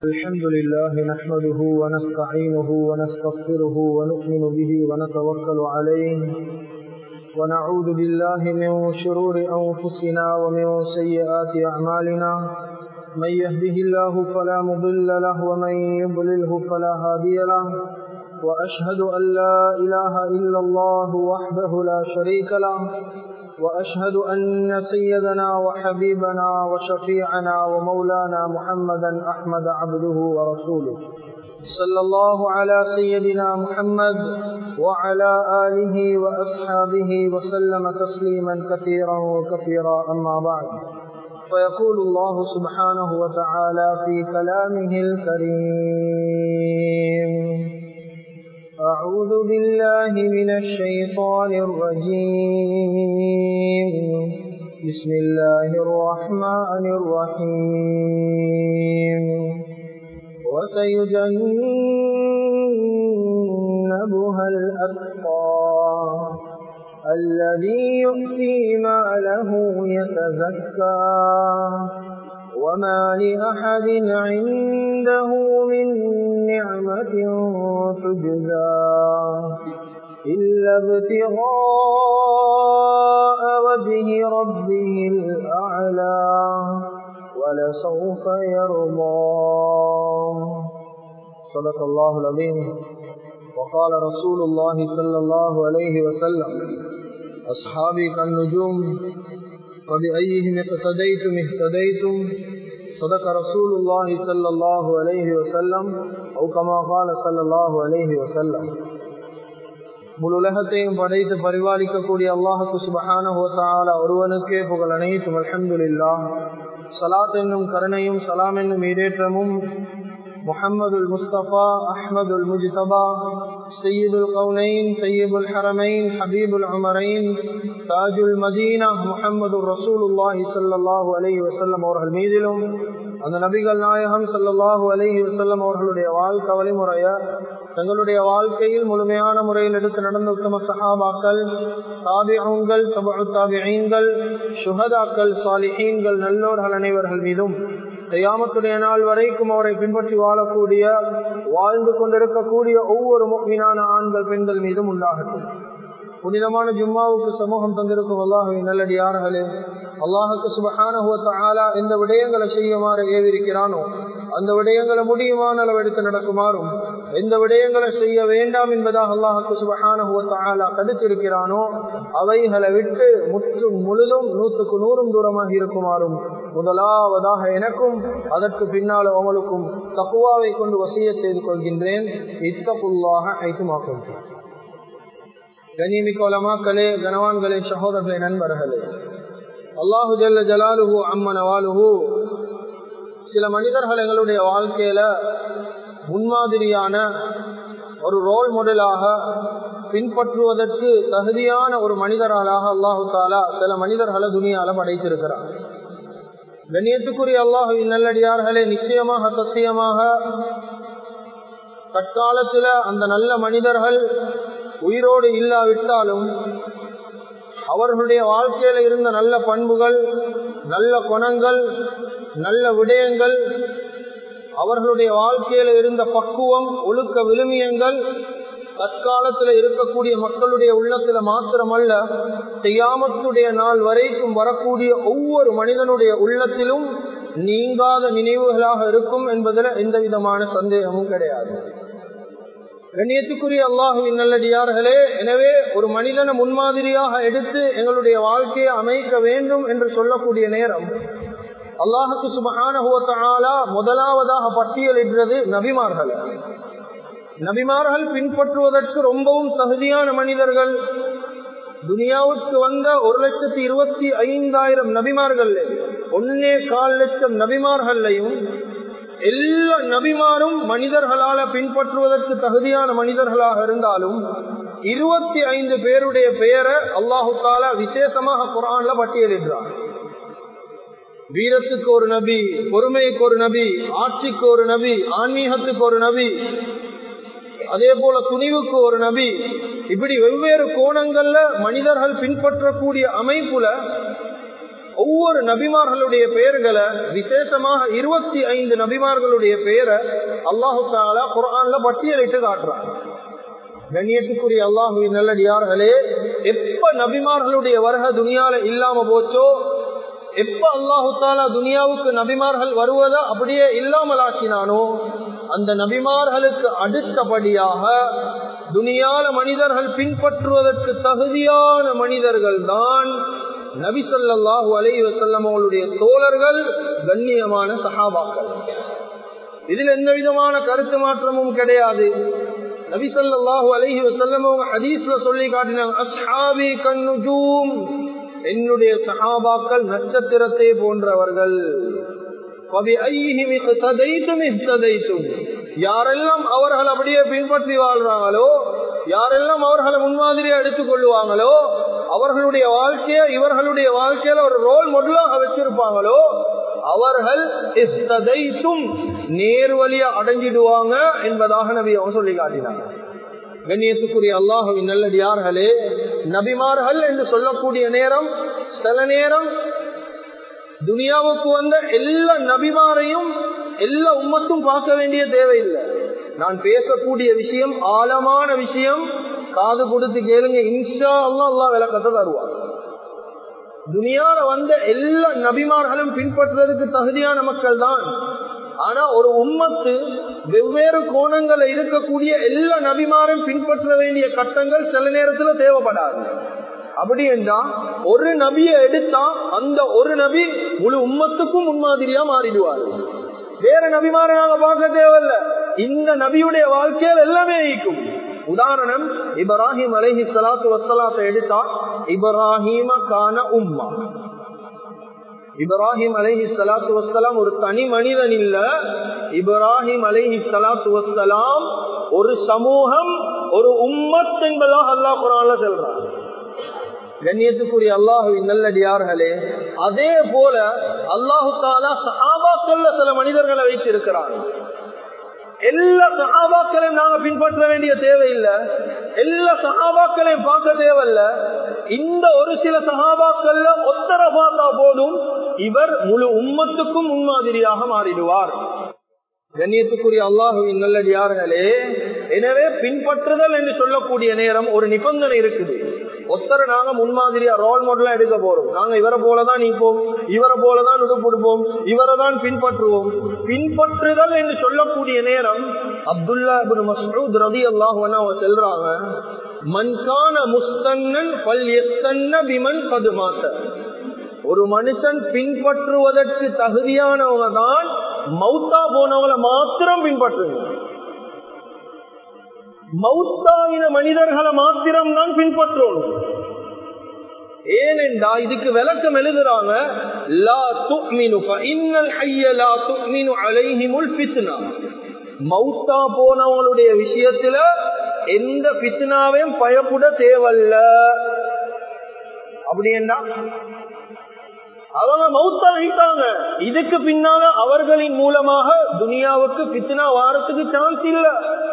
الحمد لله نحمده ونستعينه ونستغفره ونؤمن به ونتوكل عليه ونعوذ بالله من شرور أنفسنا ومن سيئات أعمالنا من يهده الله فلا مضل له ومن يضلله فلا هادي له وأشهد أن لا إله إلا الله وحده لا شريك له وأشهد أن سيدنا وحبيبنا وشفيعنا ومولانا محمدا أحمد عبده ورسوله صلى الله على سيدنا محمد وعلى آله وأصحابه وسلم تسليما كثيرا وكثيرا أما بعد فيقول الله سبحانه وتعالى في كلامه الكريم أعوذ بالله من الشيطان الرجيم بسم الله الرحمن الرحيم وسيجنبها الأتقى الذي يؤتي ماله يتزكى وما لأحد عنده من نعمة تجزى إلا ابتغاء وجه ربه الأعلى ولسوف يرضى صدق الله العظيم وقال رسول الله صلى الله عليه وسلم أصحابي كالنجوم فبأيهم اقتديتم اهتديتم صدق رسول الله صلى الله عليه وسلم أو كما قال صلى الله عليه وسلم முழு உலகத்தையும் படைத்து பரிபாலிக்கக்கூடிய அல்லாஹுக்கு சுபஹான ஹோத்தால ஒருவனுக்கே புகழ் அனைத்தும் அலமதுல்லா சலாத் என்னும் கருணையும் சலாம் என்னும் ஈடேற்றமும் محمد المصطفى أحمد المجتبى سيد القولين سيد الحرمين حبيب العمرين تاج المدينة محمد رسول الله صلى الله عليه وسلم அவர்கள் மீதிலும் அந்த நபிகள் நாயகம் சல்லாஹூ அலஹி வசல்லம் அவர்களுடைய வாழ்க்கை வழிமுறைய தங்களுடைய வாழ்க்கையில் முழுமையான முறையில் எடுத்து நடந்த உத்தம சஹாபாக்கள் தாபியங்கள் தாபியங்கள் சுகதாக்கள் சாலிஹீன்கள் நல்லோர்கள் அனைவர்கள் மீதும் கையாமத்துடைய நாள் வரைக்கும் அவரை பின்பற்றி வாழக்கூடிய வாழ்ந்து கொண்டிருக்கக்கூடிய ஒவ்வொரு மீனான ஆண்கள் பெண்கள் மீதும் உண்டாகட்டும் புனிதமான ஜும்மாவுக்கு சமூகம் தந்திருக்கும் அல்லாஹுவை நல்லடியார்களே அல்லாஹுக்கு சுபஹான எந்த விடயங்களை செய்யுமாறு ஏவிருக்கிறானோ அந்த விடயங்களை முடியுமான அளவு எடுத்து நடக்குமாறும் எந்த விடயங்களை செய்ய வேண்டாம் என்பதாக அல்லாஹுக்கு சுபஹான தடுத்திருக்கிறானோ அவைகளை விட்டு முற்றும் முழுதும் நூற்றுக்கு நூறும் தூரமாக இருக்குமாறும் முதலாவதாக எனக்கும் அதற்கு பின்னால் அவங்களுக்கும் தக்குவாவை கொண்டு வசிய செய்து கொள்கின்றேன் இத்தகுல்லாக ஐத்துமாக்கும் கனிமிக்க உலமாக்களே கனவான்களே சகோதரர்களே நண்பர்களே அல்லாஹு ஜல்ல ஜலாலுஹு அம்மனவாலுஹு சில மனிதர்கள் எங்களுடைய வாழ்க்கையில முன்மாதிரியான ஒரு ரோல் மாடலாக பின்பற்றுவதற்கு தகுதியான ஒரு மனிதராளாக அல்லாஹு தாலா சில மனிதர்களை துணியால படைத்திருக்கிறார் கண்ணியத்துக்குரிய அல்லாஹுவின் நல்லடியார்களே நிச்சயமாக சத்தியமாக தற்காலத்துல அந்த நல்ல மனிதர்கள் உயிரோடு இல்லாவிட்டாலும் அவர்களுடைய வாழ்க்கையில இருந்த நல்ல பண்புகள் நல்ல குணங்கள் நல்ல விடயங்கள் அவர்களுடைய வாழ்க்கையில இருந்த பக்குவம் ஒழுக்க விழுமியங்கள் தற்காலத்தில் இருக்கக்கூடிய மக்களுடைய உள்ளத்துல மாத்திரமல்ல செய்யாமத்துடைய நாள் வரைக்கும் வரக்கூடிய ஒவ்வொரு மனிதனுடைய உள்ளத்திலும் நீங்காத நினைவுகளாக இருக்கும் என்பதில் எந்த விதமான சந்தேகமும் கிடையாது கண்ணியத்துக்குரிய அல்லாஹுவின் நல்லடியார்களே எனவே ஒரு மனிதனை முன்மாதிரியாக எடுத்து எங்களுடைய வாழ்க்கையை அமைக்க வேண்டும் என்று சொல்லக்கூடிய நேரம் அல்லாஹுக்கு சுபகான முதலாவதாக பட்டியலிடுறது நபிமார்கள் நபிமார்கள் பின்பற்றுவதற்கு ரொம்பவும் தகுதியான மனிதர்கள் துனியாவுக்கு வந்த ஒரு லட்சத்தி இருபத்தி ஐந்தாயிரம் நபிமார்கள் ஒன்னே கால் லட்சம் நபிமார்களையும் எல்லா நபிமாரும் மனிதர்களால பின்பற்றுவதற்கு தகுதியான மனிதர்களாக இருந்தாலும் இருபத்தி ஐந்து பேருடைய பெயரை அல்லாஹு தாலா விசேஷமாக குரான்ல பட்டியலிடுறார் வீரத்துக்கு ஒரு நபி பொறுமைக்கு ஒரு நபி ஆட்சிக்கு ஒரு நபி ஆன்மீகத்துக்கு ஒரு நபி அதே போல துணிவுக்கு ஒரு நபி இப்படி வெவ்வேறு கோணங்கள்ல மனிதர்கள் பின்பற்றக்கூடிய அமைப்புல ஒவ்வொரு நபிமார்களுடைய பெயர்களை விசேஷமாக இருபத்தி ஐந்து நபிமார்களுடைய பெயரை அல்லாஹு தாலா குரான்ல பட்டியலிட்டு காட்டுறாங்க கண்ணியத்துக்குரிய அல்லாஹுவின் நல்லடியார்களே எப்ப நபிமார்களுடைய வருக துனியால இல்லாம போச்சோ எப்ப அல்லாஹு தாலா துனியாவுக்கு நபிமார்கள் வருவதா அப்படியே இல்லாமல் ஆக்கினானோ அந்த நபிமார்களுக்கு அடுத்தபடியாக துனியால மனிதர்கள் பின்பற்றுவதற்கு தகுதியான மனிதர்கள் தான் நபி சொல்லாஹு அலை வசல்லம் அவளுடைய தோழர்கள் கண்ணியமான சகாபாக்கள் இதில் எந்த விதமான கருத்து மாற்றமும் கிடையாது நபி சொல்லாஹு அலஹி வசல்லம் அவங்க ஹதீஸ்ல சொல்லி காட்டினாங்க அஸ்ஹாபி கண்ணுஜூம் என்னுடைய சகாபாக்கள் நட்சத்திரத்தை போன்றவர்கள் யாரெல்லாம் அவர்கள் அப்படியே பின்பற்றி வாழ்றாங்களோ யாரெல்லாம் அவர்களை முன்மாதிரியா எடுத்துக் கொள்ளுவாங்களோ அவர்களுடைய வாழ்க்கைய இவர்களுடைய வாழ்க்கையில ஒரு ரோல் மாடலாக வச்சிருப்பாங்களோ அவர்கள் நேர்வழியா அடைஞ்சிடுவாங்க என்பதாக நபி அவங்க சொல்லி காட்டினாங்க கண்ணியத்துக்குரிய அல்லாஹுவின் நல்லடியார்களே நபிமார்கள் என்று சொல்லக்கூடிய நேரம் சில நேரம் துனியாவுக்கு வந்த எல்லா நபிமாரையும் எல்லா உம்மத்தும் பார்க்க வேண்டிய தேவையில்லை நான் பேசக்கூடிய விஷயம் ஆழமான விஷயம் காது கொடுத்து கேளுங்க இன்ஷா அல்லா அல்லா விளக்கத்தை தருவார் துனியால வந்த எல்லா நபிமார்களும் பின்பற்றுவதற்கு தகுதியான மக்கள் தான் ஆனா ஒரு உம்மத்து வெவ்வேறு கோணங்கள்ல இருக்கக்கூடிய எல்லா நபிமாரும் பின்பற்ற வேண்டிய கட்டங்கள் சில நேரத்துல தேவைப்படாது அப்படி என்றா ஒரு நபியை எடுத்தா அந்த ஒரு நபி முழு உம்மத்துக்கும் முன்மாதிரியா மாறிடுவார் வேற நபிமார நாங்க பார்க்க தேவையில்ல இந்த நபியுடைய வாழ்க்கையில் எல்லாமே ஈக்கும் உதாரணம் இப்ராஹிம் அலஹி சலாத்து வசலாத்தை எடுத்தா இப்ராஹிம கான உம்மா இப்ராஹிம் அலஹி சலாத்து வசலாம் ஒரு தனி மனிதன் இல்ல இப்ராஹிம் அலஹி சலாத்து வசலாம் ஒரு சமூகம் ஒரு உம்மத் என்பதாக அல்லாஹ் குரான்ல சொல்றான் கண்ணியத்துக்குரிய அல்லாஹுவின் நல்லடியார்களே அதே போல அல்லாஹு தாலா சஹாபாக்கள்ல சில மனிதர்களை வைத்திருக்கிறான் எல்லா சகாபாக்களையும் நாங்க பின்பற்ற வேண்டிய தேவையில்லை எல்லா சகாபாக்களையும் பார்க்க தேவையில்ல இந்த ஒரு சில சகாபாக்கள்ல ஒத்தர பார்த்தா போதும் இவர் முழு உம்மத்துக்கும் முன்மாதிரியாக மாறிடுவார் கண்ணியத்துக்குரிய அல்லாஹுவின் நல்லடியார்களே எனவே பின்பற்றுதல் என்று சொல்லக்கூடிய நேரம் ஒரு நிபந்தனை இருக்குது ஒத்தரை நாங்க முன்மாதிரியா ரோல் மாடலா எடுக்க போறோம் நாங்க இவரை போலதான் நீப்போம் இவரை போலதான் உடுப்படுவோம் இவரை தான் பின்பற்றுவோம் பின்பற்றுதல் என்று சொல்லக்கூடிய நேரம் அப்துல்லா மசூத் ரதி அல்லாஹ் அவங்க செல்றாங்க மன்கான முஸ்தன்னன் பல் எத்தன்ன விமன் பதுமாத்த ஒரு மனுஷன் பின்பற்றுவதற்கு தகுதியானவங்க தான் மௌத்தா போனவங்களை மாத்திரம் பின்பற்றுங்க மௌத்தாவின மனிதர்களை மாத்திரம் தான் பின்பற்றணும் ஏனென்றா இதுக்கு விளக்கம் எழுதுறாங்க லா துக்மினு இன்னல் ஹய்ய லா துக்மினு அலைஹிமுல் ஃபித்னா மௌத்தா போனவங்களுடைய விஷயத்துல எந்த பித்னாவையும் பயப்பட தேவல்ல அப்படி என்ன அவங்க மௌத்தா வைத்தாங்க இதுக்கு பின்னால அவர்களின் மூலமாக துனியாவுக்கு பித்னா வாரத்துக்கு சான்ஸ் இல்ல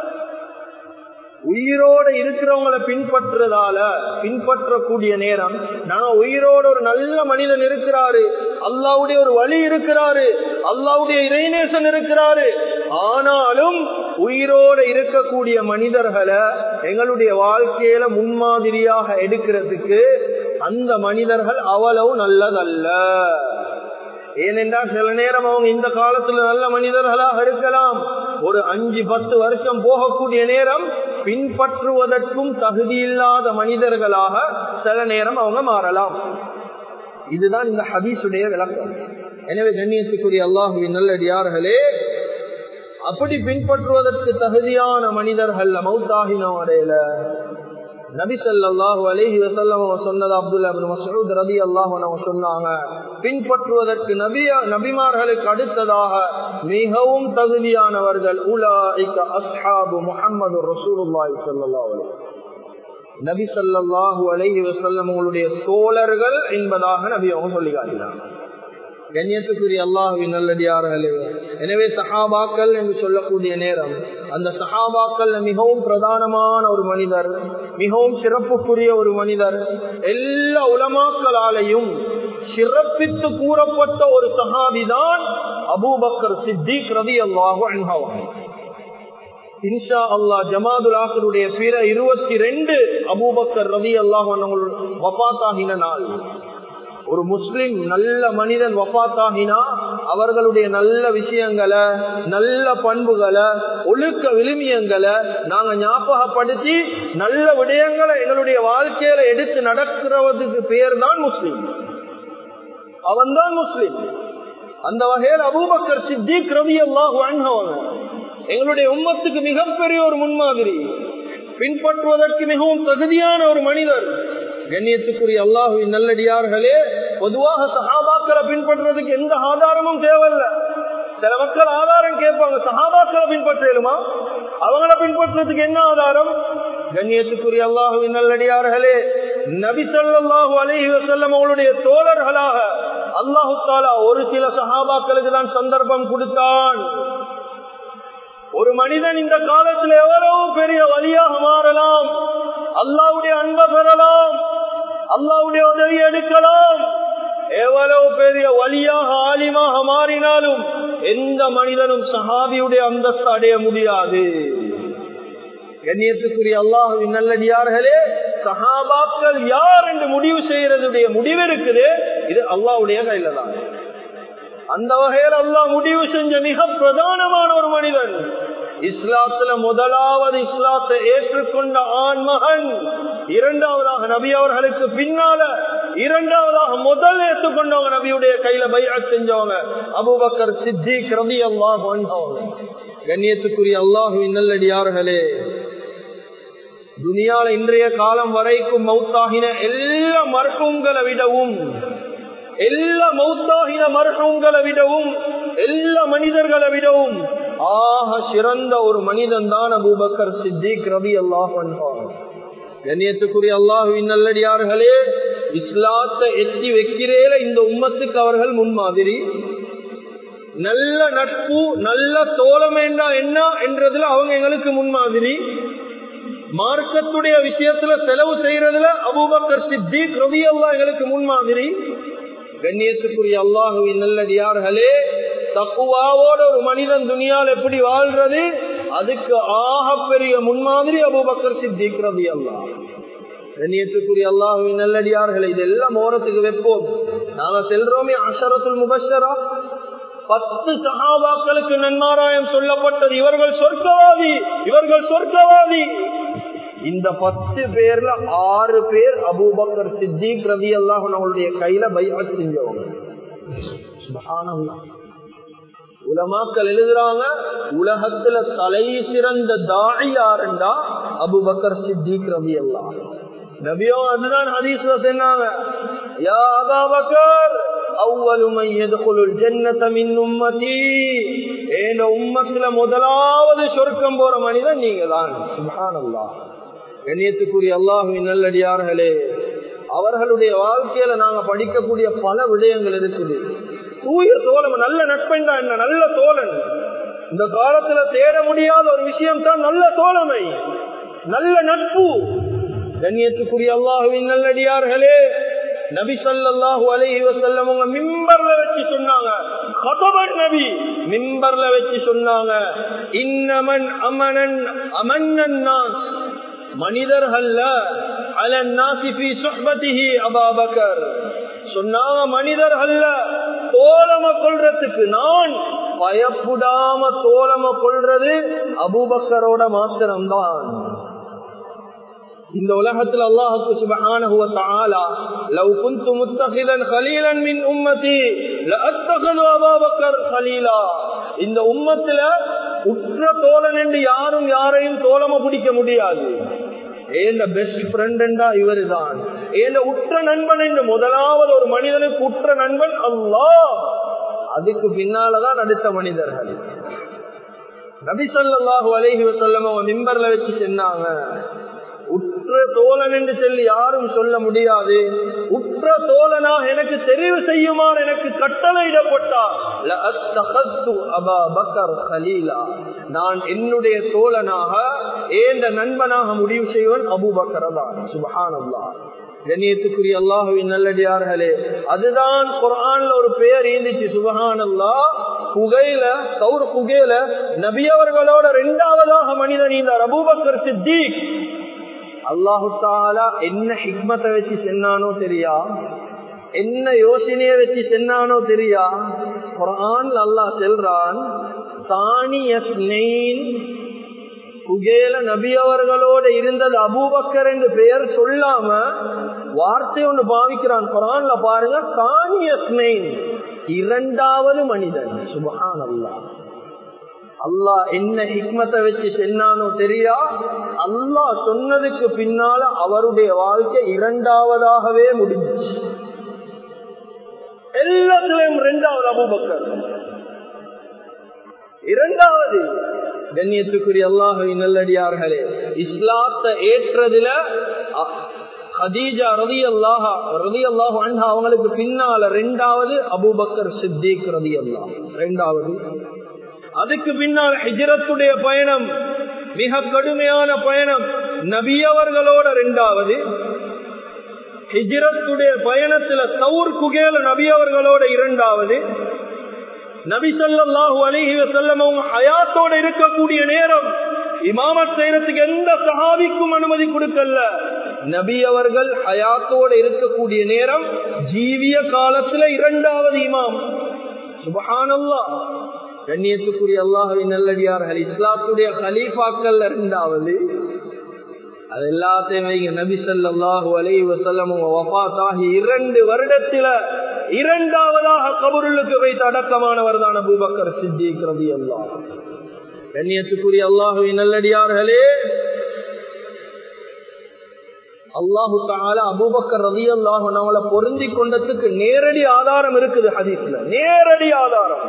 உயிரோட இருக்கிறவங்களை பின்பற்றுறதால பின்பற்றக்கூடிய நேரம் நான் உயிரோட ஒரு நல்ல மனிதன் இருக்கிறாரு அல்லாவுடைய ஒரு வழி இருக்கிறாரு அல்லாவுடைய இறைநேசன் இருக்கிறாரு ஆனாலும் உயிரோட இருக்கக்கூடிய மனிதர்களை எங்களுடைய வாழ்க்கையில முன்மாதிரியாக எடுக்கிறதுக்கு அந்த மனிதர்கள் அவ்வளவு நல்லதல்ல ஏனென்றால் சில நேரம் அவங்க இந்த காலத்துல நல்ல மனிதர்களாக இருக்கலாம் ஒரு அஞ்சு பத்து வருஷம் போகக்கூடிய நேரம் பின்பற்றுவதற்கும் தகுதியில்லாத மனிதர்களாக சில நேரம் அவங்க மாறலாம் இதுதான் இந்த ஹபீஸுடைய விளக்கம் எனவே கண்ணியத்துக்குரிய அல்லாஹுவின் நல்லடியார்களே அப்படி பின்பற்றுவதற்கு தகுதியான மனிதர்கள் மௌத்தாகினோம் அடையில நபி சல்லாஹூ அலஹி வசல்லம் சொன்னது அப்துல்லா மசூத் ரதி அல்லாஹ் சொன்னாங்க பின்பற்றுவதற்கு நபிய நபிமார்களுக்கு அடுத்ததாக மிகவும் தகுதியானவர்கள் உலாய்க அஸ்ஹாபு முஹம்மது ரசூலுல்லாஹி ஸல்லல்லாஹு அலைஹி நபி ஸல்லல்லாஹு அலைஹி வஸல்லம் உங்களுடைய தோழர்கள் என்பதாக நபி அவங்க சொல்லி காட்டினாங்க கண்ணியத்துக்குரிய அல்லாஹுவின் நல்லடியார்களே எனவே சஹாபாக்கள் என்று சொல்லக்கூடிய நேரம் அந்த சஹாபாக்கள் மிகவும் பிரதானமான ஒரு மனிதர் மிகவும் சிறப்புக்குரிய ஒரு மனிதர் எல்லா உலமாக்களாலையும் சிறப்பித்து கூறப்பட்ட ஒரு சஹாபிதான் அபூபக்கர் சித்திக் ரவி அல்லாஹு அன்ஹாவான் இன்ஷா அல்லா ஜமாதுல் ஆசருடைய பிற இருபத்தி ரெண்டு அபூபக்கர் ரவி அல்லாஹ் வபாத்தாகின நாள் ஒரு முஸ்லிம் நல்ல மனிதன் வபாத்தாகினா அவர்களுடைய நல்ல விஷயங்களை நல்ல பண்புகளை ஒழுக்க விழுமியங்களை நாங்க ஞாபகப்படுத்தி நல்ல விடயங்களை எங்களுடைய வாழ்க்கையில எடுத்து நடக்கிறதுக்கு பேர் தான் முஸ்லிம் அவன் தான் முஸ்லிம் அந்த வகையில் அபூபக்கர் சித்திக் ரவி அல்லாஹ் வாழ்ந்தவங்க எங்களுடைய உம்மத்துக்கு மிகப்பெரிய ஒரு முன்மாதிரி பின்பற்றுவதற்கு மிகவும் தகுதியான ஒரு மனிதர் கண்ணியத்துக்குரிய அல்லாஹுவின் நல்லடியார்களே பொதுவாக சஹாபாக்களை பின்பற்றுறதுக்கு எந்த ஆதாரமும் தேவையில்ல சில மக்கள் ஆதாரம் கேட்பாங்க சஹாபாக்களை பின்பற்றலுமா அவங்கள பின்பற்றுறதுக்கு என்ன ஆதாரம் கண்ணியத்துக்குரிய அல்லாஹுவின் நல்லடியார்களே நபி சொல்லாஹு அலஹி வசல்லம் அவங்களுடைய தோழர்களாக அல்லாஹு தாலா ஒரு சில சஹாபாக்களுக்கு தான் சந்தர்ப்பம் கொடுத்தான் ஒரு மனிதன் இந்த காலத்தில் எவ்வளவு பெரிய வழியாக மாறலாம் அல்லாவுடைய அன்பை பெறலாம் அல்லாவுடைய உதவி எடுக்கலாம் எவ்வளவு பெரிய வழியாக ஆலிமாக மாறினாலும் எந்த மனிதனும் சஹாபியுடைய அந்தஸ்து அடைய முடியாது கண்ணியத்துக்குரிய அல்லாஹுவின் நல்லடியார்களே சஹாபாக்கள் யார் என்று முடிவு செய்யறதுடைய முடிவு இருக்குது இது அல்லாவுடைய கையில தான் அந்த வகையில் அல்லாஹ் முடிவு செஞ்ச மிக பிரதானமான ஒரு மனிதன் இஸ்லாத்துல முதலாவது இஸ்லாத்தை ஏற்றுக்கொண்ட ஆண் மகன் இரண்டாவதாக நபி அவர்களுக்கு பின்னால இரண்டாவதாக முதல் ஏற்றுக்கொண்டவங்க நபியுடைய கையில பையா செஞ்சவங்க அபுபக்கர் சித்திக் ரபி அல்லாஹ் கண்ணியத்துக்குரிய அல்லாஹுவின் நல்லடியார்களே துனியால இன்றைய காலம் வரைக்கும் மௌத்தாகின எல்லா மர்ஹூம்களை விடவும் எல்லா மௌத்தாகின மர்ஹூம்களை விடவும் எல்லா மனிதர்களை விடவும் ஆக சிறந்த ஒரு மனிதன் தான் அபூபக்கர் சித்திக் ரவி அல்லாஹ் கண்ணியத்துக்குரிய அல்லாஹுவின் நல்லடியார்களே இஸ்லாத்தை எட்டி வைக்கிறேல இந்த உம்மத்துக்கு அவர்கள் முன்மாதிரி நல்ல நட்பு நல்ல தோழமேண்டா என்ன என்றதுல அவங்க எங்களுக்கு முன்மாதிரி மார்க்கத்துடைய விஷயத்துல செலவு செய்யறதுல அபூபக்கர் சித்திக் ரவி அல்லா எங்களுக்கு முன்மாதிரி கண்ணியத்துக்குரிய அல்லாஹுவின் நல்லடியார்களே தக்குவாவோட ஒரு மனிதன் துணியால் எப்படி வாழ்றது அதுக்கு ஆக பெரிய முன்மாதிரி அபுபக்கர் சித்திக் ரவி அல்லா கண்ணியத்துக்குரிய அல்லாஹுவின் நல்லடியார்கள் இதெல்லாம் ஓரத்துக்கு வைப்போம் நாங்க செல்றோமே அஷரத்துல் முபஷரா பத்து சகாபாக்களுக்கு நன்மாராயம் சொல்லப்பட்டது இவர்கள் சொர்க்கவாதி இவர்கள் சொர்க்கவாதி இந்த பத்து பேர்ல ஆறு பேர் அபூபக்கர் சித்திக் ரவி அல்லாஹ் அவங்களுடைய கையில பையா செஞ்சவங்க உலமாக்கள் எழுதுறாங்க உலகத்துல தலை சிறந்த தாய் யாருண்டா அபுபக்கர் சித்திக் ரவி அல்லா நபியோ அதுதான் ஹதீஸ்ல சொன்னாங்க யா அபாபக்கர் முதலாவது சொர்க்கம் போற மனிதன் நீங்க தான் கண்ணியத்துக்குரிய அல்லாஹுவின் நல்லடியார்களே அவர்களுடைய வாழ்க்கையில நாங்க படிக்கக்கூடிய பல விடயங்கள் இருக்குது தூய தோழம் நல்ல நட்பெண்டா என்ன நல்ல தோழன் இந்த காலத்துல தேட முடியாத ஒரு விஷயம் தான் நல்ல தோழமை நல்ல நட்பு கண்ணியத்துக்குரிய அல்லாஹுவின் நல்லடியார்களே நபி சல்லாஹு அலைஹி வசல்லம் உங்க மிம்பர்ல வச்சு சொன்னாங்க கதபன் நபி மிம்பர்ல வச்சு சொன்னாங்க இன்னமன் அமனன் அமன்னன் மனிதர்கள்ல அலன் நாசிபி சுஹ்பதிஹி அபாபக்கர் சொன்னாங்க மனிதர்கள்ல தோழம கொள்றதுக்கு நான் பயப்படாம தோழம கொள்றது அபூபக்கரோட மாத்திரம்தான் இந்த உலகத்தில் அல்லாஹுக்கு சுபஹானஹு வ தஆலா லவ் குன்து முத்தகிதன் கலீலன் மின் உம்மதி லஅத்தகது அபூபக்கர் கலீலா இந்த உம்மத்துல உற்ற தோழன் என்று யாரும் யாரையும் தோழம பிடிக்க முடியாது ஏண்ட பெஸ்ட் ஃப்ரெண்டா இவரு தான் ஏண்ட உற்ற நண்பன் என்று முதலாவது ஒரு மனிதனுக்கு உற்ற நண்பன் அல்லாஹ் அதுக்கு பின்னாலதான் அடுத்த மனிதர்கள் நபி சொல்லாஹு அலைஹி வசல்லம் அவங்க மிம்பர்ல வச்சு சொன்னாங்க உற்ற தோழன் என்று சொல்லி யாரும் சொல்ல முடியாது உற்ற உற்ற தோழனாக எனக்கு தெரிவு செய்யுமாறு எனக்கு கட்டளையிடப்பட்டார் நான் என்னுடைய தோழனாக ஏந்த நண்பனாக முடிவு செய்வன் அபுபக்கரதான் சுபஹானல்லா கண்ணியத்துக்குரிய அல்லாஹுவின் நல்லடியார்களே அதுதான் குரான்ல ஒரு பெயர் இருந்துச்சு சுபஹானல்லா புகையில கௌர் புகையில நபியவர்களோட இரண்டாவதாக மனிதன் இந்த அபூபக்கர் சித்திக் அல்லாஹு தாலா என்ன ஹிக்மத்தை வச்சு சென்னானோ தெரியா என்ன யோசனைய வச்சு சென்னானோ தெரியா குரான் அல்லாஹ் செல்றான் தானியஸ்னெயின் குகேல நபி அவர்களோட இருந்தது அபூபக்கர் என்று பெயர் சொல்லாம வார்த்தை ஒன்று பாவிக்கிறான் குரான்ல பாருங்க காணியஸ்னெயின் இரண்டாவது மனிதன் சுபஹான் அல்லாஹ் அல்லாஹ் என்ன ஹிக்மத்தை வச்சு சென்னானோ தெரியா அல்லாஹ் சொன்னதுக்கு பின்னால அவருடைய வாழ்க்கை இரண்டாவதாகவே முடிஞ்சிச்சு எல்லாத்திலையும் இரண்டாவது அபூபக்கர் இரண்டாவது கண்ணியத்துக்குரிய அல்லாஹுவின் நல்லடியார்களே இஸ்லாத்தை ஏற்றதுல ஹதீஜா ரதி அல்லாஹா ரதி அல்லாஹு அன்ஹா அவங்களுக்கு பின்னால ரெண்டாவது அபூபக்கர் சித்திக் ரதி அல்லாஹ் ரெண்டாவது அதுக்கு பின்னால் ஹிஜரத்துடைய பயணம் மிக கடுமையான பயணம் நபியவர்களோட ரெண்டாவது ஹிஜரத்துடைய பயணத்துல சவுர் குகேல நபியவர்களோட இரண்டாவது நபி சொல்லாஹு அலிஹி வசல்லம் அவங்க ஹயாத்தோட இருக்கக்கூடிய நேரம் இமாமத் செய்யறதுக்கு எந்த சஹாபிக்கும் அனுமதி கொடுக்கல நபி அவர்கள் ஹயாத்தோட இருக்கக்கூடிய நேரம் ஜீவிய காலத்துல இரண்டாவது இமாம் சுபஹானல்லா கண்ணியத்துக்குரிய அல்லாஹுவின் நல்லடியார்கள் இஸ்லாத்துடைய ஹலீஃபாக்கள் இரண்டாவது அது எல்லாத்தையும் நபி சல்லாஹூ அலை வசல்லம் வபாத்தாகி இரண்டு வருடத்தில இரண்டாவதாக கபருளுக்கு வைத்து அடக்கமானவர் தான் அபூபக்கர் சித்திக் ரவி அல்லா கண்ணியத்துக்குரிய அல்லாஹுவின் நல்லடியார்களே அல்லாஹு தால அபூபக்கர் ரவி அல்லாஹு நம்மளை பொருந்தி கொண்டதுக்கு நேரடி ஆதாரம் இருக்குது ஹதீஸ்ல நேரடி ஆதாரம்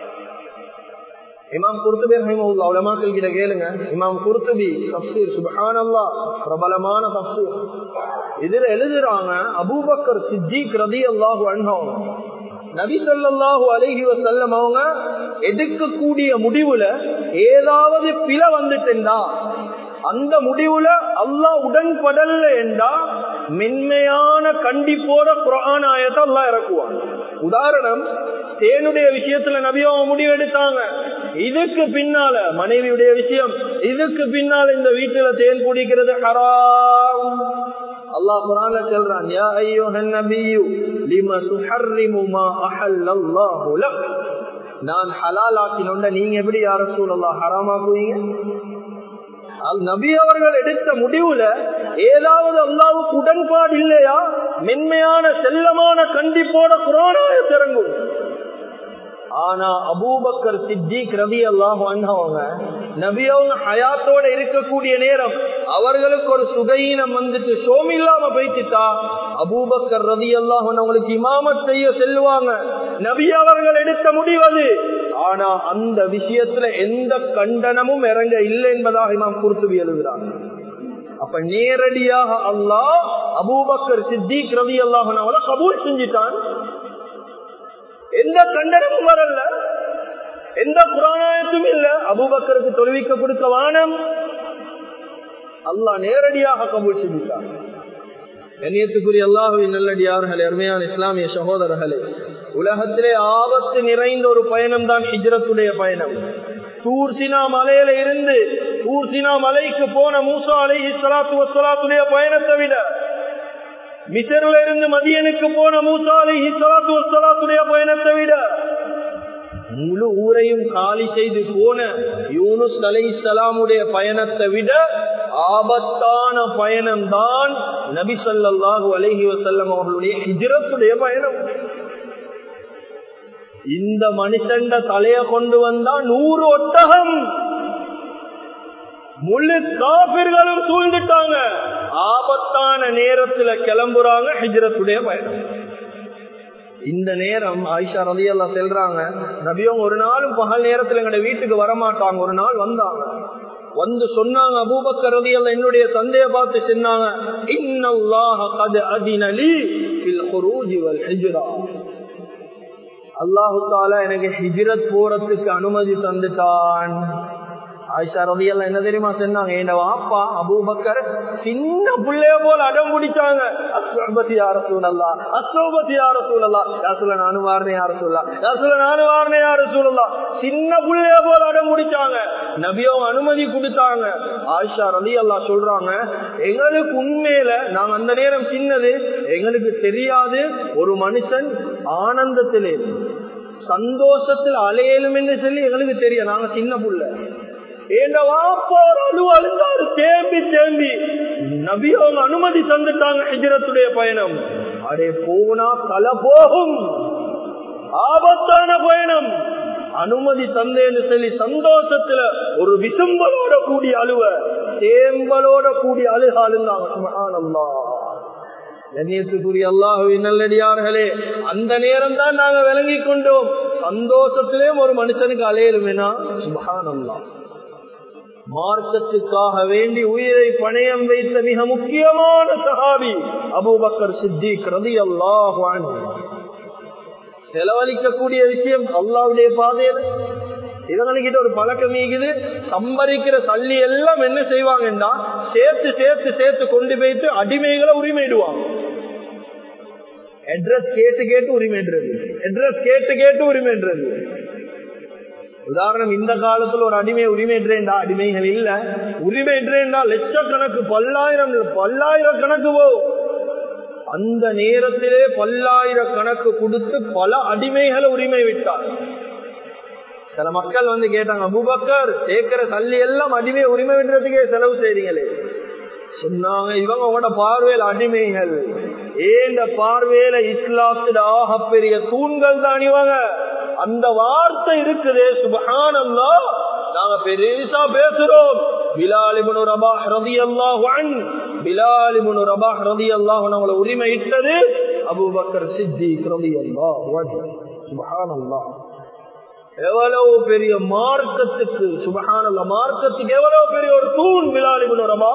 இமாம் குர்துபி ரஹிமஹுல்லா உலமாக்கள் கிட்ட கேளுங்க இமாம் குர்துபி தப்சீர் சுபஹானல்லாஹ் பிரபலமான தப்சீர் இதுல எழுதுறாங்க அபூபக்கர் சித்திக் ரலியல்லாஹு அன்ஹு நபி ஸல்லல்லாஹு அலைஹி வஸல்லம் அவங்க எடுக்கக்கூடிய முடிவுல ஏதாவது பிழ வந்துட்டா அந்த முடிவுல அல்லாஹ் உடன்படல என்றா மென்மையான கண்டிப்போட குரான் ஆயத்தை அல்லாஹ் இறக்குவான் உதாரணம் தேனுடைய விஷயத்துல நபியோ முடிவெடுத்தாங்க இதுக்கு பின்னால மனைவியுடைய விஷயம் இதுக்கு பின்னால இந்த வீட்டுல தேன் குடிக்கிறது ஹராம் அல்லாஹ் குரான்ல சொல்றான் யா அய்யுஹன் நபியு லிம துஹர்ரிமு மா அஹல்லல்லாஹு லக் நான் ஹலால் ஆக்கினோண்ட நீங்க எப்படி யார சூழல்லாம் ஹராமாக்குவீங்க நபி அவர்கள் எடுத்த முடிவுல ஏதாவது அல்லாவுக்கு உடன்பாடு இல்லையா மென்மையான செல்லமான கண்டிப்போட குரானாய திறங்கும் ஆனா அபூபக்கர் சித்திக் ரவி அல்லாஹ் வந்தவங்க நபி அவங்க ஹயாத்தோட இருக்கக்கூடிய நேரம் அவர்களுக்கு ஒரு சுகையினம் வந்துட்டு சோம் இல்லாம போய்த்துட்டா அபூபக்கர் ரவி அல்லாஹ் அவங்களுக்கு இமாமத் செய்ய செல்லுவாங்க நபி அவர்கள் எடுத்த முடிவது ஆனா அந்த விஷயத்துல எந்த கண்டனமும் இறங்க இல்லை என்பதாக இமாம் குர்த்துவி எழுதுகிறார் அப்ப நேரடியாக அல்லாஹ் அபூபக்கர் சித்திக் ரவி அல்லாஹ் அவளை கபூல் செஞ்சிட்டான் எந்த கண்டனமும் வரல எந்த புராணாயத்தும் இல்ல அபுபக்கருக்கு தொழுவிக்க கொடுக்க வானம் அல்லாஹ் நேரடியாக கபூல் செஞ்சுட்டார் கண்ணியத்துக்குரிய அல்லாஹுவின் நல்லடியார்களே அருமையான இஸ்லாமிய சகோதரர்களே உலகத்திலே ஆபத்து நிறைந்த ஒரு பயணம் தான் ஹிஜ்ரத்துடைய பயணம் தூர்சினா மலையில இருந்து தூர்சினா மலைக்கு போன மூசா அலை சலாத்து வசலாத்துடைய பயணத்தை விட மிசர்ல இருந்து மதியனுக்கு போன மூசா அலை சலாத்து வசலாத்துடைய பயணத்தை விட முழு ஊரையும் காலி செய்து போன யூனுஸ் அலை சலாமுடைய பயணத்தை விட ஆபத்தான பயணம் தான் நபி சொல்லாஹு அலஹி வசல்லம் அவர்களுடைய ஹிஜரத்துடைய பயணம் இந்த மனுஷண்ட தலைய கொண்டு வந்தா நூறு ஒட்டகம் முழு காபிர்களும் சூழ்ந்துட்டாங்க ஆபத்தான நேரத்துல கிளம்புறாங்க ஹிஜரத்துடைய பயணம் இந்த நேரம் ஆயிஷா ரதி எல்லாம் செல்றாங்க நபியும் ஒரு நாளும் பகல் நேரத்துல எங்க வீட்டுக்கு வரமாட்டாங்க ஒரு நாள் வந்தாங்க வந்து சொன்னாங்க அபூபக்கர் ரதி எல்லாம் என்னுடைய தந்தைய பார்த்து சொன்னாங்க இன்னல்லாஹ கது அதினலி ஃபில் குரூஜி வல் ஹிஜ்ரா அல்லாஹு தாலா எனக்கு ஹிஜ்ரத் போறதுக்கு அனுமதி தந்துட்டான் ஆயிஷா ரதியெல்லாம் என்ன தெரியுமா சொன்னாங்க என் வாப்பா அபூபக்கர் சின்ன பிள்ளைய போல அடம் பிடிச்சாங்க அஸ்வபதி யார சூழல்லா அஸ்வபதி யார சூழல்லா யாசுல நானும் வாரனே யார சூழலா யாசுல நானும் வாரனே யார சூழல்லா சின்ன பிள்ளைய போல அடம் பிடிச்சாங்க நபியவங்க அனுமதி கொடுத்தாங்க ஆயிஷா ரதி அல்லா சொல்றாங்க எங்களுக்கு உண்மையில நாங்க அந்த நேரம் சின்னது எங்களுக்கு தெரியாது ஒரு மனுஷன் ஆனந்தத்திலே சந்தோஷத்தில் அலையலும் என்று சொல்லி எங்களுக்கு தெரியும் நாங்க சின்ன புள்ள எங்க வாப்பா ஒரு அழு அழுந்தாரு தேம்பி தேம்பி நபி அவங்க அனுமதி தந்துட்டாங்க ஹிஜரத்துடைய பயணம் அடே போனா தலை போகும் ஆபத்தான பயணம் அனுமதி தந்தேன்னு சொல்லி சந்தோஷத்துல ஒரு விசும்பலோட கூடிய அழுவ தேம்பலோட கூடிய அழுக அழுந்தாங்க சுபஹானல்லா கண்ணியத்துக்குரிய அல்லாஹுவின் நல்லடியார்களே அந்த நேரம் தான் நாங்க விளங்கி கொண்டோம் சந்தோஷத்திலே ஒரு மனுஷனுக்கு அலையலுமேனா சுபஹானல்லா மார்க்கத்துக்காக வேண்டி உயிரை பணயம் வைத்த மிக முக்கியமான சஹாபி அபூபக்கர் சித்திக் ரதி அல்லாஹ் செலவழிக்கக்கூடிய விஷயம் அல்லாவுடைய பாதையில இவங்ககிட்ட ஒரு பழக்கம் நீக்குது சம்பரிக்கிற சல்லி எல்லாம் என்ன செய்வாங்கன்னா சேர்த்து சேர்த்து சேர்த்து கொண்டு போயிட்டு அடிமைகளை உரிமையிடுவாங்க அட்ரஸ் கேட்டு கேட்டு உரிமைன்றது அட்ரஸ் கேட்டு கேட்டு உரிமைன்றது உதாரணம் இந்த காலத்துல ஒரு அடிமை உரிமைன்றேன்டா அடிமைகள் இல்ல உரிமைன்றேன்டா லட்சக்கணக்கு பல்லாயிரம் பல்லாயிரம் கணக்கு போ அந்த நேரத்திலே பல்லாயிரம் கணக்கு கொடுத்து பல அடிமைகளை உரிமை விட்டார் சில மக்கள் வந்து கேட்டாங்க அபுபக்கர் சேர்க்கிற தள்ளி எல்லாம் அடிமை உரிமை விடுறதுக்கே செலவு செய்றீங்களே சொன்னாங்க இவங்க உங்களோட பார்வையில் அடிமைகள் ஏந்த பார்வையில இஸ்லாத்துல ஆகப்பெரிய தூண்கள் தான் இவங்க அந்த வார்த்தை இருக்குதே சுபஹானல்லா நாங்க பெருசா பேசுறோம் பிலாலிபுனு ரபாஹ் ரதி அல்லாஹ் பிலாலிபுனு ரபாஹ் ரதி அல்லாஹ் நம்மள உரிமை இட்டது அபுபக்கர் சித்திக் ரதி அல்லாஹ் சுபஹானல்லா எவ்வளவு பெரிய மார்க்கத்துக்கு சுபஹானல்ல மார்க்கத்துக்கு எவ்வளவு பெரிய ஒரு தூண் பிலாலிபுனு ரபா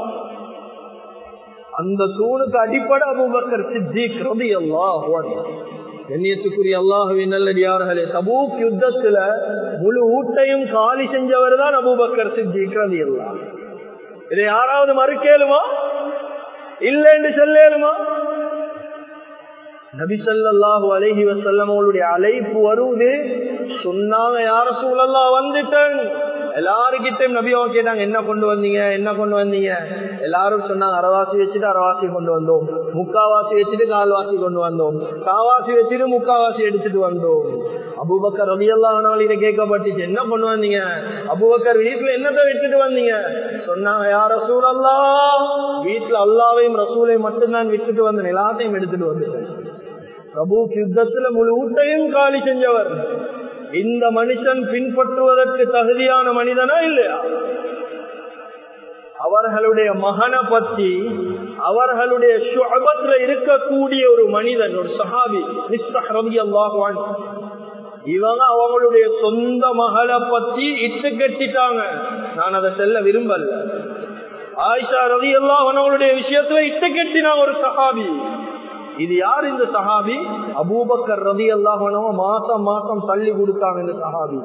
அந்த தூணுக்கு அடிப்படை அபுபக்கர் சித்திக் ரதி அல்லாஹ் கண்ணியத்துக்குரிய அல்லாஹுவின் நல்லடியார்களே தபூக் யுத்தத்துல முழு ஊட்டையும் காலி செஞ்சவர் தான் அபூபக்கர் சித்திக்கிறது எல்லாம் இதை யாராவது மறுக்கேலுமா இல்லைன்னு சொல்லலுமா நபிசல்லாஹு அலஹி வசல்லம் அவளுடைய அழைப்பு வருவது சொன்னாங்க யார சூழல்லாம் வந்துட்டேன் எல்லாருக்கிட்டையும் நபி அவங்க கேட்டாங்க என்ன கொண்டு வந்தீங்க என்ன கொண்டு வந்தீங்க எல்லாரும் சொன்னாங்க அரைவாசி வச்சுட்டு அரைவாசி கொண்டு வந்தோம் முக்காவாசி வச்சுட்டு கால்வாசி கொண்டு வந்தோம் காவாசி வச்சுட்டு முக்காவாசி எடுத்துட்டு வந்தோம் அபுபக்கர் ரலியல்லாஹிட்ட கேட்கப்பட்டுச்சு என்ன கொண்டு வந்தீங்க அபுபக்கர் வீட்டுல என்னத்தை விட்டுட்டு வந்தீங்க சொன்னாங்க யார் ரசூல் அல்லா வீட்டுல அல்லாவையும் ரசூலையும் மட்டும்தான் விட்டுட்டு வந்தேன் எல்லாத்தையும் எடுத்துட்டு வந்துட்டேன் பிரபு யுத்தத்துல முழு ஊட்டையும் காலி செஞ்சவர் இந்த மனுஷன் பின்பற்றுவதற்கு தகுதியான மனிதனா இல்லையா அவர்களுடைய மகனை பத்தி அவர்களுடைய சுபத்துல இருக்கக்கூடிய ஒரு மனிதன் ஒரு சஹாபி ரவி அல்லாஹான் இவங்க அவங்களுடைய சொந்த மகளை பத்தி இட்டு கட்டிட்டாங்க நான் அதை செல்ல விரும்பல ஆயிஷா ரவி அல்லாஹ் அவங்களுடைய விஷயத்துல இட்டு கட்டினாங்க ஒரு சஹாபி இது யார் இந்த சஹாபி அபூபக்கர் ரதி அல்லாஹனவ மாசம் மாசம் தள்ளி கொடுத்தாங்க இந்த சஹாபி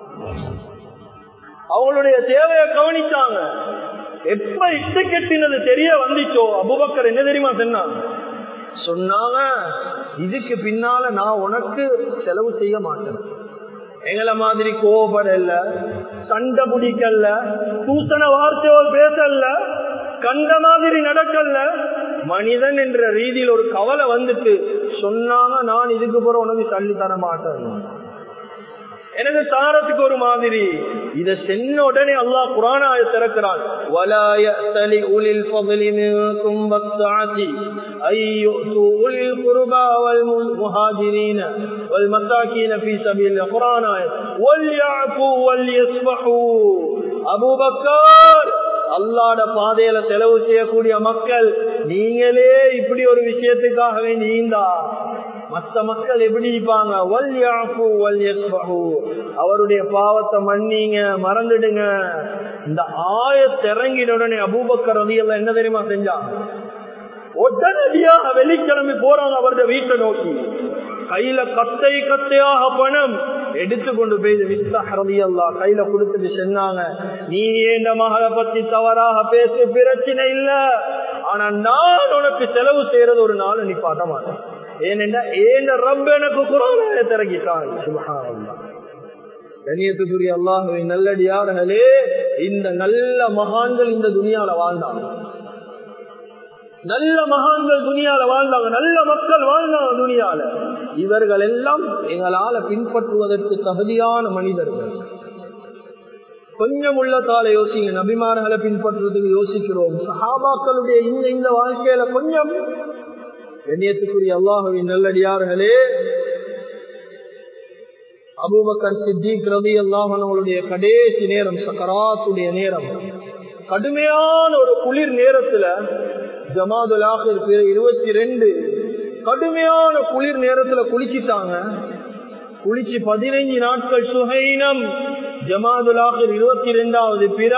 அவங்களுடைய தேவையை கவனிச்சாங்க எப்ப இட்டு கெட்டினது தெரிய வந்துச்சோ அபுபக்கர் என்ன தெரியுமா சொன்னா சொன்னாங்க இதுக்கு பின்னால நான் உனக்கு செலவு செய்ய மாட்டேன் எங்களை மாதிரி கோபப்படல சண்டை பிடிக்கல தூசண வார்த்தையோ பேசல கண்ட மாதிரி நடக்கல மனிதன் என்ற ரீதியில் ஒரு கவலை வந்துட்டு சொன்னாங்க நான் இதுக்கு போற உனக்கு தள்ளி தர மாட்டேன் எனக்கு தாரத்துக்கு ஒரு மாதிரி இத சென்ன உடனே அல்லாஹ் குரானாய திறக்கிறான் வலாய தலி உலில் பகலி மின்கும் வஸ்ஸாதி ஐயுது உலில் குர்பா வல் முஹாஜிரீன வல் மசாகீன ஃபீ சபீல் குரானாய வல் யாஃபு வல் யஸ்ஃபஹு அபூபக்கர் அல்லாட பாதையில செலவு செய்யக்கூடிய மக்கள் நீங்களே இப்படி ஒரு விஷயத்துக்காக வேண்டி ஈந்தா மற்ற மக்கள் எப்படி இருப்பாங்க அவருடைய பாவத்தை மன்னிங்க மறந்துடுங்க இந்த ஆய திறங்கின உடனே அபூபக்கர் ரதியெல்லாம் என்ன தெரியுமா செஞ்சா உடனடியாக வெள்ளிக்கிழமை போறாங்க அவருடைய வீட்டை நோக்கி கையில கத்தை கத்தையாக பணம் எடுத்து கொண்டு போய் விஸ்தஹரதி அல்லா கையில கொடுத்துட்டு சொன்னாங்க நீ ஏண்ட மகளை பத்தி தவறாக பேசு பிரச்சனை இல்ல ஆனா நான் உனக்கு செலவு செய்யறது ஒரு நாள் நீ பாட்ட மாட்டேன் ஏனென்றா ஏன் ரப்ப எனக்கு குரான திறங்கிட்டான் சுபஹானல்லாஹ் கண்ணியத்துக்குரிய அல்லாஹுவின் நல்லடியார்களே இந்த நல்ல மகான்கள் இந்த துணியால வாழ்ந்தாங்க நல்ல மகான்கள் துணியால வாழ்ந்தாங்க நல்ல மக்கள் வாழ்ந்தாங்க துணியால இவர்கள் எல்லாம் எங்களால பின்பற்றுவதற்கு தகுதியான மனிதர்கள் கொஞ்சம் உள்ளத்தால யோசிங்க நபிமார்களை பின்பற்றுவதற்கு யோசிக்கிறோம் சஹாபாக்களுடைய இந்த இந்த வாழ்க்கையில கொஞ்சம் கண்ணியத்துக்குரிய அல்லாஹுவின் நல்லடியார்களே அபூபக்கர் சித்திக் ரவி அல்லாஹனுடைய கடைசி நேரம் சக்கராத்துடைய நேரம் கடுமையான ஒரு குளிர் நேரத்துல ஜமாதுல் ஆஹிர் பிற இருபத்தி ரெண்டு கடுமையான குளிர் நேரத்துல குளிச்சிட்டாங்க குளிச்சு பதினைஞ்சு நாட்கள் சுகைனம் ஜமாதுல் ஆஹிர் இருபத்தி ரெண்டாவது பிற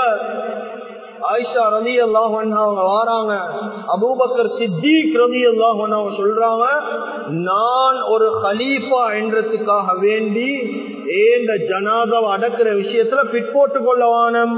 ஆயிஷா ரதி அல்லாஹ் அவங்க வாராங்க அபூபக்கர் சித்திக் ரதி அல்லாஹ் அவங்க சொல்றாங்க நான் ஒரு ஹலீஃபா என்றதுக்காக வேண்டி ஏந்த ஜனாதாவை அடக்கிற விஷயத்துல பிற்போட்டு கொள்ளவானம்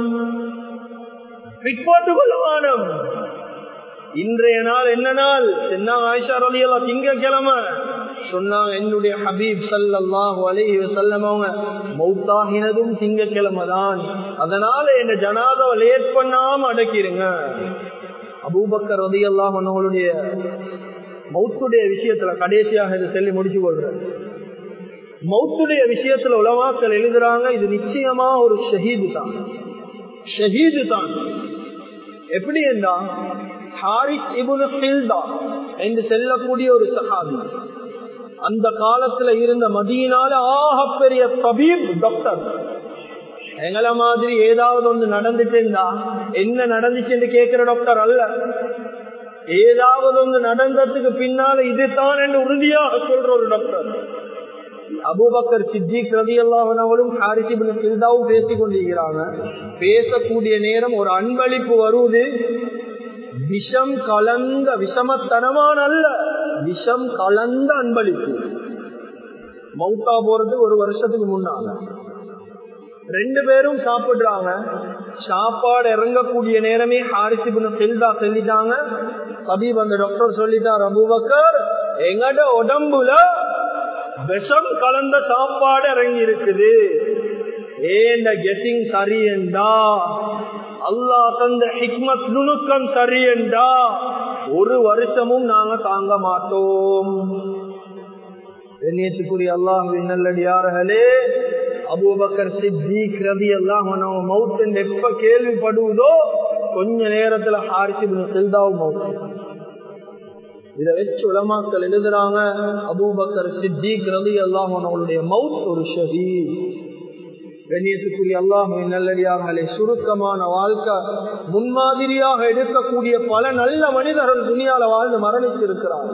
பிற்போட்டு கொள்ளவானம் இன்றைய நாள் என்ன நாள் சொன்னாங்க ஆயிஷா ரலி அல்லா திங்கக்கிழமை சொன்னாங்க என்னுடைய ஹபீப் சல்லாஹு அலைஹி வசல்லம் அவங்க மௌத்தாகினதும் திங்கக்கிழமை தான் அதனால என்ன ஜனாதாவை லேட் பண்ணாம அடக்கிடுங்க அபூபக்கர் ரதி அல்லாஹ் அவங்களுடைய மௌத்துடைய விஷயத்துல கடைசியாக இதை சொல்லி முடிச்சு கொள்றேன் மௌத்துடைய விஷயத்துல உலமாக்கள் எழுதுறாங்க இது நிச்சயமா ஒரு ஷஹீது தான் ஷஹீது தான் எப்படி என்றா ஹாரிஸ் இபுனு ஹில்தா என்று செல்லக்கூடிய ஒரு சஹாபி அந்த காலத்துல இருந்த மதியினால ஆகப்பெரிய தபீப் டாக்டர் எங்களை மாதிரி ஏதாவது ஒன்று நடந்துட்டு இருந்தா என்ன நடந்துச்சுன்னு கேட்கிற டாக்டர் அல்ல ஏதாவது ஒன்று நடந்ததுக்கு பின்னால இதுதான் என்று உறுதியாக சொல்ற ஒரு டாக்டர் அபூபக்கர் சித்திக் ரவி அல்லாஹனும் ஹாரிசிபின் சில்தாவும் பேசிக் கொண்டிருக்கிறாங்க பேசக்கூடிய நேரம் ஒரு அன்பளிப்பு வருவது விஷம் கலந்த விஷமத்தனமான அல்ல விஷம் கலந்த அன்பளிப்பு மௌத்தா போறது ஒரு வருஷத்துக்கு முன்னால ரெண்டு பேரும் சாப்பிடுறாங்க சாப்பாடு இறங்கக்கூடிய நேரமே ஹாரிசிபின் செல்தா சொல்லிட்டாங்க கபீப் அந்த டாக்டர் சொல்லிட்டார் அபுபக்கர் எங்கட உடம்புல விஷம் கலந்த சாப்பாடு இறங்கி இருக்குது ஏண்ட கெசிங் சரியண்டா அல்லா தந்த ஹிக்மத் நுணுக்கம் சரியண்டா ஒரு வருஷமும் நாங்க தாங்க மாட்டோம் நேற்றுக்குரிய அல்லாஹின் நல்லடியார்களே அபூபக்கர் சித்திக் ரதி அல்லாஹ் மவுத்தன் எப்ப கேள்விப்படுவதோ கொஞ்ச நேரத்துல ஹாரிசிபின் செல்தாவும் மவுத்து இதை வச்சு உலமாக்கள் எழுதுறாங்க அபூபக்கர் சித்திக் ரதி அல்லாஹ் அவங்களுடைய மவுத் ஒரு ஷஹீத் கண்ணியத்துக்குரிய அல்லாஹின் நல்லடியார்களே சுருக்கமான வாழ்க்கை முன்மாதிரியாக எடுக்கக்கூடிய பல நல்ல மனிதர்கள் துணியால வாழ்ந்து மரணிச்சிருக்கிறார்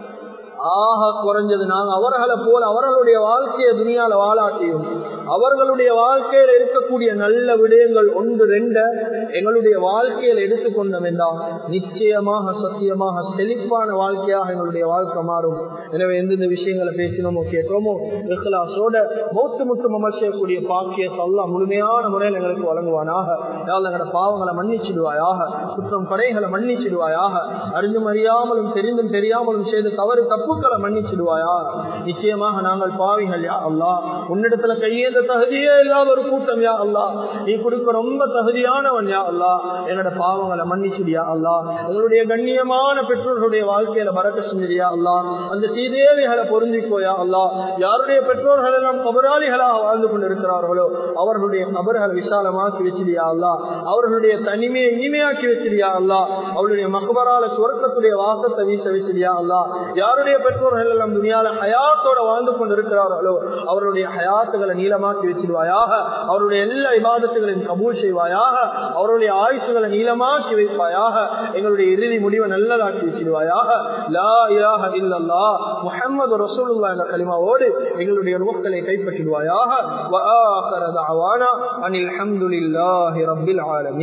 ஆக குறைஞ்சது நாங்கள் அவர்களை போல அவர்களுடைய வாழ்க்கையை துணியால வாழாட்டியும் அவர்களுடைய வாழ்க்கையில இருக்கக்கூடிய நல்ல விடயங்கள் ஒன்று ரெண்ட எங்களுடைய வாழ்க்கையில எடுத்துக்கொண்டோம் என்றால் நிச்சயமாக சத்தியமாக செழிப்பான வாழ்க்கையாக எங்களுடைய வாழ்க்கை மாறும் எனவே எந்தெந்த விஷயங்களை பேசினோமோ கேட்டோமோ இஹ்லாசோட மௌத்து முட்டும் அமல் செய்யக்கூடிய பாக்கிய சொல்லா முழுமையான முறையில் எங்களுக்கு வழங்குவானாக யாழ் எங்களோட பாவங்களை மன்னிச்சிடுவாயாக குற்றம் படைகளை மன்னிச்சிடுவாயாக அறிந்தும் அறியாமலும் தெரிந்தும் தெரியாமலும் செய்த தவறு தப்புக்களை மன்னிச்சிடுவாயா நிச்சயமாக நாங்கள் பாவிகள் யா அல்லா உன்னிடத்துல கையேந்த தகுதியே இல்லாத ஒரு கூட்டம் யா அல்லா நீ கொடுக்க ரொம்ப தகுதியானவன் யா அல்லா என்னோட பாவங்களை மன்னிச்சிடியா அல்லா எங்களுடைய கண்ணியமான பெற்றோர்களுடைய வாழ்க்கையில பறக்க செஞ்சிடியா அல்லா அந்த சீதேவிகளை பொருந்திக்கோயா அல்லா யாருடைய பெற்றோர்கள் எல்லாம் கபராளிகளாக வாழ்ந்து கொண்டிருக்கிறார்களோ அவர்களுடைய கபர்களை விசாலமாக்கி வச்சிடியா அல்லா அவர்களுடைய தனிமையை இனிமையாக்கி வச்சிடியா அல்லா அவளுடைய மகபரால சுவர்க்கத்துடைய வாசத்தை வீச வச்சிடியா அல்லா யாருடைய பெற்றோர்கள் எல்லாம் துணியால ஹயாத்தோட வாழ்ந்து கொண்டிருக்கிறார்களோ அவருடைய ஹயாத்துகளை நீளமாக்கி வச்சிடுவாயாக அவருடைய எல்லா இபாதத்துகளையும் கபூல் செய்வாயாக அவருடைய ஆயுசுகளை நீளமாக்கி வைப்பாயாக எங்களுடைய இறுதி முடிவை நல்லதாக்கி வச்சிடுவாயாக லா இலாஹ இல்லல்லா முஹம்மது ரசூலுல்லா என்ற கலிமாவோடு எங்களுடைய நோக்களை கைப்பற்றிடுவாயாக வஆகிர தஅவானா அனில் ஹம்துலில்லாஹி ரப்பில் ஆலமீன்